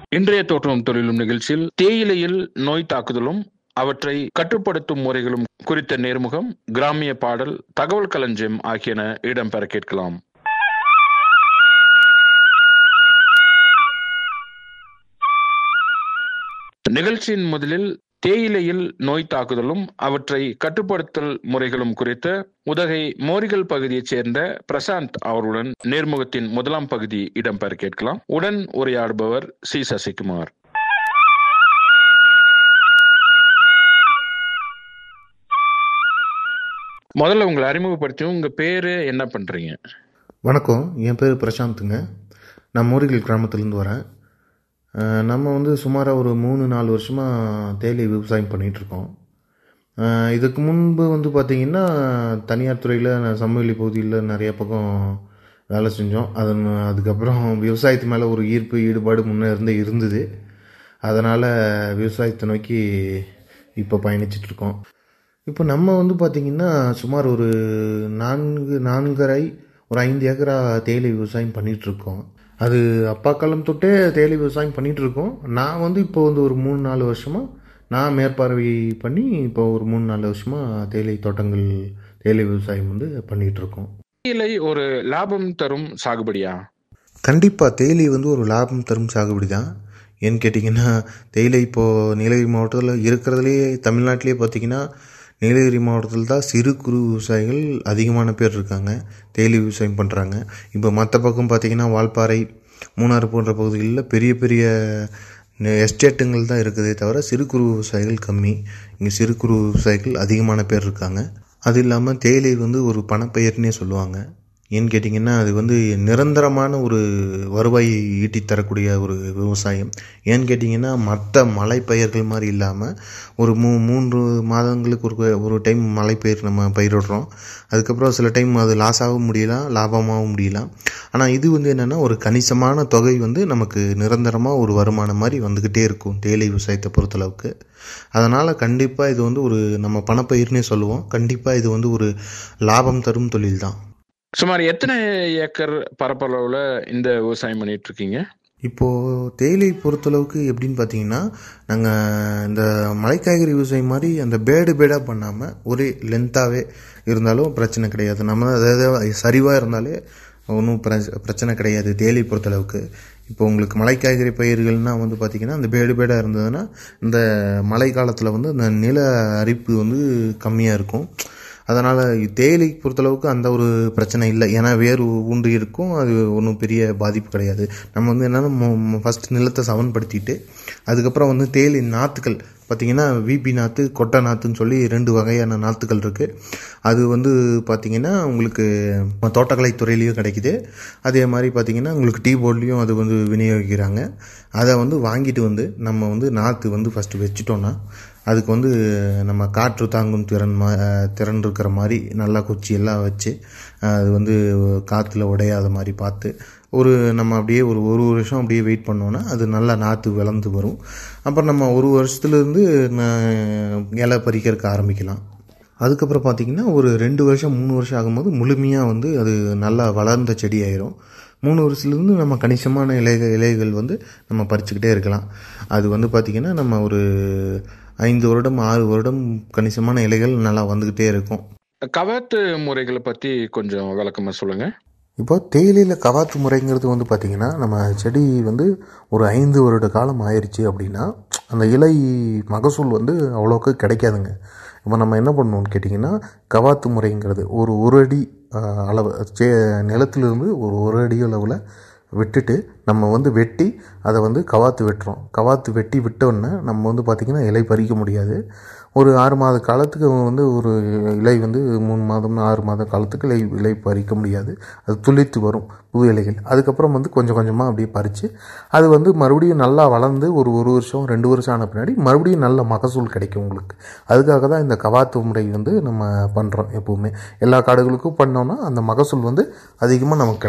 இன்றைய தோற்றம் தொழிலும் நிகழ்ச்சியில் தேயிலையில் நோய் தாக்குதலும் அவற்றை கட்டுப்படுத்தும் முறைகளும் குறித்த நேர்முகம் கிராமிய பாடல் தகவல் களஞ்சியம் ஆகியன இடம்பெற கேட்கலாம் நிகழ்ச்சியின் முதலில் தேயிலையில் நோய் தாக்குதலும் அவற்றை கட்டுப்படுத்தல் முறைகளும் குறித்த உதகை மோரிகள் பகுதியைச் சேர்ந்த பிரசாந்த் அவர்களுடன் நேர்முகத்தின் முதலாம் பகுதி இடம்பெற கேட்கலாம் உடன் உரையாடுபவர் சி சசிகுமார் முதல்ல உங்களை அறிமுகப்படுத்தி உங்க பேரு என்ன பண்றீங்க வணக்கம் என் பேர் பிரசாந்த்ங்க நான் மோரிகள் கிராமத்துலேருந்து வரேன் அஹ் நம்ம வந்து சுமாராக ஒரு மூணு நாலு வருஷமாக தேயிலை விவசாயம் பண்ணிகிட்ருக்கோம் இதுக்கு முன்பு வந்து பார்த்திங்கன்னா தனியார் துறையில் நான் சமவெளி பகுதியில் நிறைய பக்கம் வேலை செஞ்சோம் அதன் அதுக்கப்புறம் விவசாயத்து மேலே ஒரு ஈர்ப்பு ஈடுபாடு முன்னே இருந்தே இருந்தது அதனால் விவசாயத்தை நோக்கி இப்போ பயணிச்சிட்ருக்கோம் இப்போ நம்ம வந்து பார்த்திங்கன்னா சுமார் ஒரு நான்கு நான்கரை ஒரு ஐந்து ஏக்கரா தேயிலை விவசாயம் பண்ணிகிட்ருக்கோம் அது அப்பா காலம் தொட்டே தேயிலை விவசாயம் பண்ணிகிட்டு இருக்கோம் நான் வந்து இப்போ வந்து ஒரு மூணு நாலு வருஷமாக நான் மேற்பார்வை பண்ணி இப்போ ஒரு மூணு நாலு வருஷமாக தேயிலை தோட்டங்கள் தேயிலை விவசாயம் வந்து பண்ணிகிட்டு இருக்கோம் தேயிலை ஒரு லாபம் தரும் சாகுபடியா கண்டிப்பாக தேயிலை வந்து ஒரு லாபம் தரும் சாகுபடி தான் ஏன்னு கேட்டிங்கன்னா தேயிலை இப்போது நீலகிரி மாவட்டத்தில் இருக்கிறதுலேயே தமிழ்நாட்டிலே பார்த்திங்கன்னா நீலகிரி மாவட்டத்தில் தான் சிறு குறு விவசாயிகள் அதிகமான பேர் இருக்காங்க தேயிலை விவசாயம் பண்ணுறாங்க இப்போ மற்ற பக்கம் பார்த்திங்கன்னா வால்பாறை மூணாறு போன்ற பகுதிகளில் பெரிய பெரிய எஸ்டேட்டுங்கள் தான் இருக்குதே தவிர சிறு குறு விவசாயிகள் கம்மி இங்கே சிறு குறு விவசாயிகள் அதிகமான பேர் இருக்காங்க அது இல்லாமல் தேயிலை வந்து ஒரு பணப்பெயர்னே சொல்லுவாங்க ஏன்னு கேட்டிங்கன்னா அது வந்து நிரந்தரமான ஒரு வருவாய் ஈட்டி தரக்கூடிய ஒரு விவசாயம் ஏன்னு கேட்டிங்கன்னா மற்ற மலை பயிர்கள் மாதிரி இல்லாமல் ஒரு மூ மூன்று மாதங்களுக்கு ஒரு ஒரு டைம் மலை பயிர் நம்ம பயிரிடுறோம் அதுக்கப்புறம் சில டைம் அது லாஸாகவும் முடியலாம் லாபமாகவும் முடியலாம் ஆனால் இது வந்து என்னென்னா ஒரு கணிசமான தொகை வந்து நமக்கு நிரந்தரமாக ஒரு வருமானம் மாதிரி வந்துக்கிட்டே இருக்கும் தேயிலை விவசாயத்தை பொறுத்தளவுக்கு அதனால் கண்டிப்பாக இது வந்து ஒரு நம்ம பணப்பயிர்னே சொல்லுவோம் கண்டிப்பாக இது வந்து ஒரு லாபம் தரும் தொழில் தான் சுமார் எத்தனை ஏக்கர் பரப்பளவுல இந்த விவசாயம் பண்ணிட்டு இருக்கீங்க இப்போது தேயிலை பொறுத்தளவுக்கு எப்படின்னு பார்த்தீங்கன்னா நாங்கள் இந்த மலைக்காய்கறி விவசாயம் மாதிரி அந்த பேடு பேடாக பண்ணாமல் ஒரே லென்த்தாகவே இருந்தாலும் பிரச்சனை கிடையாது நம்ம அதாவது சரிவாக இருந்தாலே ஒன்றும் பிரச்சனை கிடையாது தேயிலை பொறுத்தளவுக்கு இப்போ உங்களுக்கு மலைக்காய்கறி பயிர்கள்னால் வந்து பார்த்திங்கன்னா அந்த பேடு பேடாக இருந்ததுன்னா இந்த மழை காலத்தில் வந்து அந்த நில அரிப்பு வந்து கம்மியாக இருக்கும் அதனால் தேயிலை பொறுத்தளவுக்கு அந்த ஒரு பிரச்சனை இல்லை ஏன்னா வேர் ஊண்டு இருக்கும் அது ஒன்றும் பெரிய பாதிப்பு கிடையாது நம்ம வந்து என்னென்னா ஃபஸ்ட் நிலத்தை சவன்படுத்திட்டு அதுக்கப்புறம் வந்து தேயிலை நாற்றுகள் பார்த்திங்கன்னா விபி நாற்று கொட்டை நாற்றுன்னு சொல்லி ரெண்டு வகையான நாற்றுகள் இருக்குது அது வந்து பார்த்திங்கன்னா உங்களுக்கு தோட்டக்கலை துறையிலையும் கிடைக்குது அதே மாதிரி பார்த்திங்கன்னா உங்களுக்கு டீ போர்ட்லேயும் அது வந்து விநியோகிக்கிறாங்க அதை வந்து வாங்கிட்டு வந்து நம்ம வந்து நாற்று வந்து ஃபஸ்ட்டு வச்சுட்டோன்னா அதுக்கு வந்து நம்ம காற்று தாங்கும் திறன் மா திறன் இருக்கிற மாதிரி நல்லா குச்சி எல்லாம் வச்சு அது வந்து காற்றுல உடையாத மாதிரி பார்த்து ஒரு நம்ம அப்படியே ஒரு ஒரு வருஷம் அப்படியே வெயிட் பண்ணோன்னா அது நல்லா நாற்று வளர்ந்து வரும் அப்புறம் நம்ம ஒரு வருஷத்துலேருந்து இலை பறிக்கிறதுக்கு ஆரம்பிக்கலாம் அதுக்கப்புறம் பார்த்திங்கன்னா ஒரு ரெண்டு வருஷம் மூணு வருஷம் ஆகும்போது முழுமையாக வந்து அது நல்லா வளர்ந்த செடி ஆயிரும் மூணு வருஷத்துலேருந்து நம்ம கணிசமான இலைகள் இலைகள் வந்து நம்ம பறிச்சுக்கிட்டே இருக்கலாம் அது வந்து பார்த்திங்கன்னா நம்ம ஒரு ஐந்து வருடம் ஆறு வருடம் கணிசமான இலைகள் நல்லா வந்துக்கிட்டே இருக்கும் கவாத்து முறைகளை பற்றி கொஞ்சம் விளக்கமாக சொல்லுங்க இப்போ தேயிலையில் கவாத்து முறைங்கிறது வந்து பார்த்திங்கன்னா நம்ம செடி வந்து ஒரு ஐந்து வருட காலம் ஆயிடுச்சு அப்படின்னா அந்த இலை மகசூல் வந்து அவ்வளோக்கு கிடைக்காதுங்க இப்போ நம்ம என்ன பண்ணணும்னு கேட்டிங்கன்னா கவாத்து முறைங்கிறது ஒரு ஒரு அடி அளவு சே நிலத்திலிருந்து ஒரு ஒரு அடி அளவில் விட்டுட்டு நம்ம வந்து வெட்டி அதை வந்து கவாத்து வெட்டுறோம் கவாத்து வெட்டி விட்டோன்னே நம்ம வந்து பார்த்திங்கன்னா இலை பறிக்க முடியாது ஒரு ஆறு மாத காலத்துக்கு வந்து ஒரு இலை வந்து மூணு மாதம் ஆறு மாத காலத்துக்கு இலை இலை பறிக்க முடியாது அது துளிர்த்து வரும் புது இலைகள் அதுக்கப்புறம் வந்து கொஞ்சம் கொஞ்சமாக அப்படியே பறித்து அது வந்து மறுபடியும் நல்லா வளர்ந்து ஒரு ஒரு வருஷம் ரெண்டு வருஷம் ஆன பின்னாடி மறுபடியும் நல்ல மகசூல் கிடைக்கும் உங்களுக்கு அதுக்காக தான் இந்த கவாத்து முறை வந்து நம்ம பண்ணுறோம் எப்போவுமே எல்லா காடுகளுக்கும் பண்ணோன்னா அந்த மகசூல் வந்து அதிகமாக நமக்கு